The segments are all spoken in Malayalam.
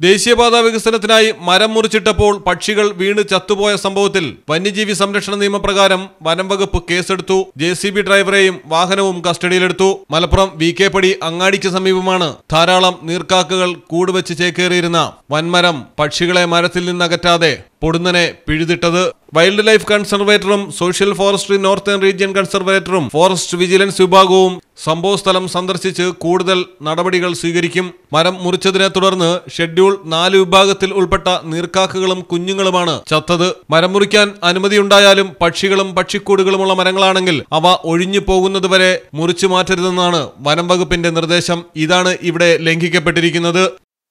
ദേശീയപാത വികസനത്തിനായി മരം മുറിച്ചിട്ടപ്പോൾ പക്ഷികൾ വീണ് ചത്തുപോയ സംഭവത്തിൽ വന്യജീവി സംരക്ഷണ നിയമപ്രകാരം വനം വകുപ്പ് കേസെടുത്തു ജെ സി ബി ഡ്രൈവറെയും വാഹനവും കസ്റ്റഡിയിലെടുത്തു മലപ്പുറം വി കെ പടി അങ്ങാടിക്ക് സമീപമാണ് ധാരാളം നീർക്കാക്കകൾ കൂടുവെച്ച് ചേക്കേറിയിരുന്ന വൻമരം പക്ഷികളെ മരത്തിൽ നിന്നകറ്റാതെ പൊടുന്നനെ പിഴുതിട്ടത് വൈൽഡ് ലൈഫ് കൺസർവേറ്ററും സോഷ്യൽ ഫോറസ്ട്രി നോർത്തേൺ റീജിയൻ കൺസർവേറ്ററും ഫോറസ്റ്റ് വിജിലൻസ് വിഭാഗവും സംഭവസ്ഥലം സന്ദർശിച്ച് കൂടുതൽ നടപടികൾ സ്വീകരിക്കും മരം മുറിച്ചതിനെ തുടർന്ന് ഷെഡ്യൂൾ നാല് വിഭാഗത്തിൽ ഉൾപ്പെട്ട നീർക്കാക്കകളും കുഞ്ഞുങ്ങളുമാണ് ചത്തത് മരം മുറിക്കാൻ അനുമതിയുണ്ടായാലും പക്ഷികളും പക്ഷിക്കൂടുകളുമുള്ള മരങ്ങളാണെങ്കിൽ അവ ഒഴിഞ്ഞു പോകുന്നതുവരെ മുറിച്ചു മാറ്റരുതെന്നാണ് വനം വകുപ്പിന്റെ നിർദ്ദേശം ഇതാണ് ഇവിടെ ലംഘിക്കപ്പെട്ടിരിക്കുന്നത്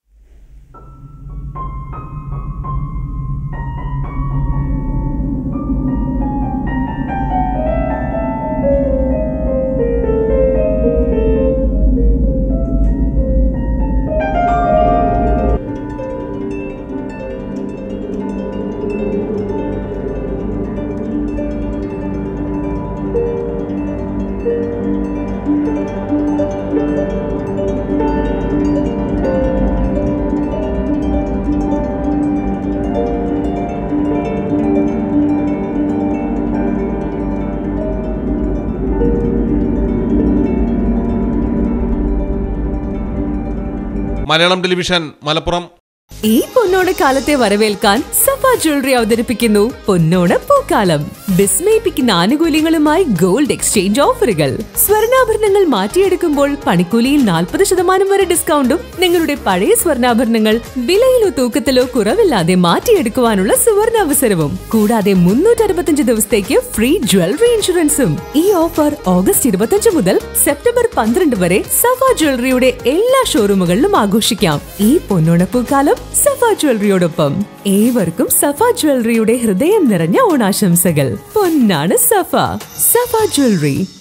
മലയാളം ടെലിവിഷൻ മലപ്പുറം ഈ പൊന്നോണ കാലത്തെ വരവേൽക്കാൻ സഫ ജ്വല്ലറി അവതരിപ്പിക്കുന്നു പൊന്നോണ പൂക്കാലം വിസ്മയിപ്പിക്കുന്ന ആനുകൂല്യങ്ങളുമായി ഗോൾഡ് എക്സ്ചേഞ്ച് ഓഫറുകൾ സ്വർണ്ണാഭരണങ്ങൾ മാറ്റിയെടുക്കുമ്പോൾ പണിക്കൂലിയിൽ നാൽപ്പത് ശതമാനം വരെ ഡിസ്കൗണ്ടും നിങ്ങളുടെ പഴയ സ്വർണ്ണാഭരണങ്ങൾ വിലയിലോ തൂക്കത്തിലോ കുറവില്ലാതെ മാറ്റിയെടുക്കുവാനുള്ള സുവർണ അവസരവും കൂടാതെ മുന്നൂറ്റി അറുപത്തഞ്ച് ദിവസത്തേക്ക് ഫ്രീ ജ്വല്ലറി ഇൻഷുറൻസും ഈ ഓഫർ ഓഗസ്റ്റ് ഇരുപത്തഞ്ച് മുതൽ സെപ്റ്റംബർ പന്ത്രണ്ട് വരെ സഫ ജ്വല്ലറിയുടെ എല്ലാ ഷോറൂമുകളിലും ആഘോഷിക്കാം ഈ പൊന്നോണപ്പൂക്കാലം സഫ ജ്വല്ലറിയോടൊപ്പം ഏവർക്കും സഫ ജ്വല്ലറിയുടെ ഹൃദയം നിറഞ്ഞ ഓണാശംസകൾ പൊന്നാണ് സഫ സഫ ജ്വല്ലറി